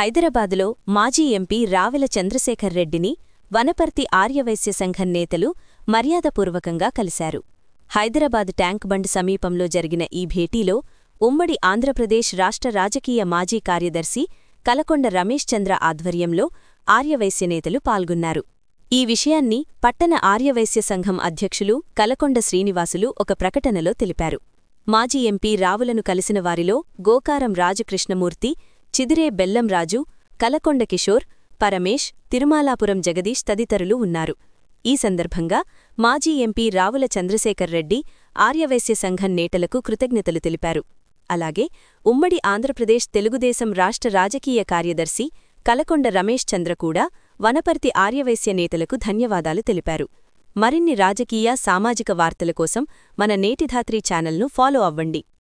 హైదరాబాదులో మాజీ ఎంపీ రావెల చంద్రశేఖర్ రెడ్డిని వనపర్తి ఆర్యవైశ్య సంఘం నేతలు మర్యాదపూర్వకంగా కలిశారు హైదరాబాద్ ట్యాంక్ బండ్ సమీపంలో జరిగిన ఈ భేటీలో ఉమ్మడి ఆంధ్రప్రదేశ్ రాష్ట్ర రాజకీయ మాజీ కార్యదర్శి కలకొండ రమేష్ చంద్ర ఆధ్వర్యంలో ఆర్యవైశ్య నేతలు పాల్గొన్నారు ఈ విషయాన్ని పట్టణ ఆర్యవైశ్య సంఘం అధ్యక్షులు కలకొండ శ్రీనివాసులు ఒక ప్రకటనలో తెలిపారు మాజీ ఎంపీ రావులను కలిసిన వారిలో గోకారం రాజకృష్ణమూర్తి చిదిరే బెల్లం రాజు కలకొండ కిషోర్ పరమేష్ తిరుమాలాపురం జగదీష్ తదితరులు ఉన్నారు ఈ సందర్భంగా మాజీ ఎంపీ రావుల చంద్రశేఖర్ రెడ్డి ఆర్యవైశ్య సంఘం నేతలకు కృతజ్ఞతలు తెలిపారు అలాగే ఉమ్మడి ఆంధ్రప్రదేశ్ తెలుగుదేశం రాష్ట్ర రాజకీయ కార్యదర్శి కలకొండ రమేష్ చంద్ర కూడా వనపర్తి ఆర్యవైశ్య నేతలకు ధన్యవాదాలు తెలిపారు మరిన్ని రాజకీయ సామాజిక వార్తల కోసం మన నేటిధాత్రి ఛానల్ను ఫాలో అవ్వండి